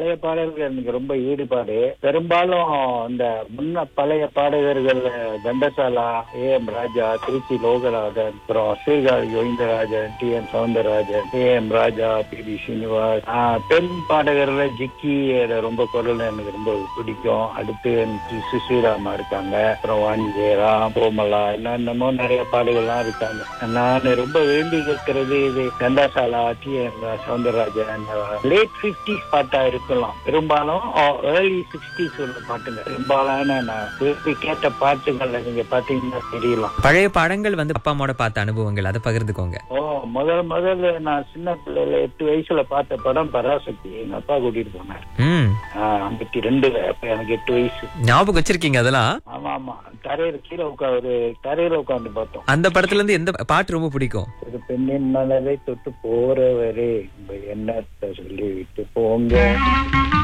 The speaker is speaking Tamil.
பழைய பாடல்கள் எனக்கு ரொம்ப ஈடுபாடு பெரும்பாலும் இந்த முன்ன பழைய பாடகர்கள் கண்டசாலா ஏ எம் ராஜா திருச்சி லோகநாதன் அப்புறம் Sirkazhi Govindarajan T M Soundararajan A M Raja P B Srinivas ஆஹ், பெண் பாடகர்ல ஜிக்கி ரொம்ப குரல் எனக்கு ரொம்ப பிடிக்கும் அடுத்து எனக்கு சுசீராமா இருக்காங்க அப்புறம் வாணி ஜெயராம் கோமலா என்னென்னமோ நிறைய பாடகர்லாம் இருக்காங்க நான் ரொம்ப வேண்டி கேட்கறது இது Ghantasala T M Soundararajan late fifties பாட்டா இருக்கலாம் பெரும்பாலும் ஏர்லி சிக்ஸ்டீஸ் உள்ள பாட்டுங்க பெரும்பாலான நான் விரும்பி கேட்ட பாட்டுகள்ல நீங்க பாத்தீங்கன்னா தெரியலாம் பழைய படங்கள் வந்து அப்பா அம்மாவோட பார்த்த அனுபவங்கள் அதை பகிர்ந்துக்கோங்க ஓ முதல் முதல்ல நான் சின்ன பிள்ளையில எட்டு வயசுல பார்த்த படம் பராசக்தி எங்க அப்பா கூட்டிட்டு போனார் ம் ஐம்பத்தி ரெண்டுல அப்ப எனக்கு எட்டு வயசு ஞாபகம் வச்சிருக்கீங்க அதெல்லாம் ஆமா ஆமா தரையில கீழே உட்கா ஒரு தரையில உட்காந்து பார்த்தோம் அந்த படத்துல இருந்து எந்த பாட்டு ரொம்ப பிடிக்கும் ஒரு பெண்ணின் மலரை தொட்டு போறவரே உங்க எண்ணத்தை சொல்லி விட்டு போங்க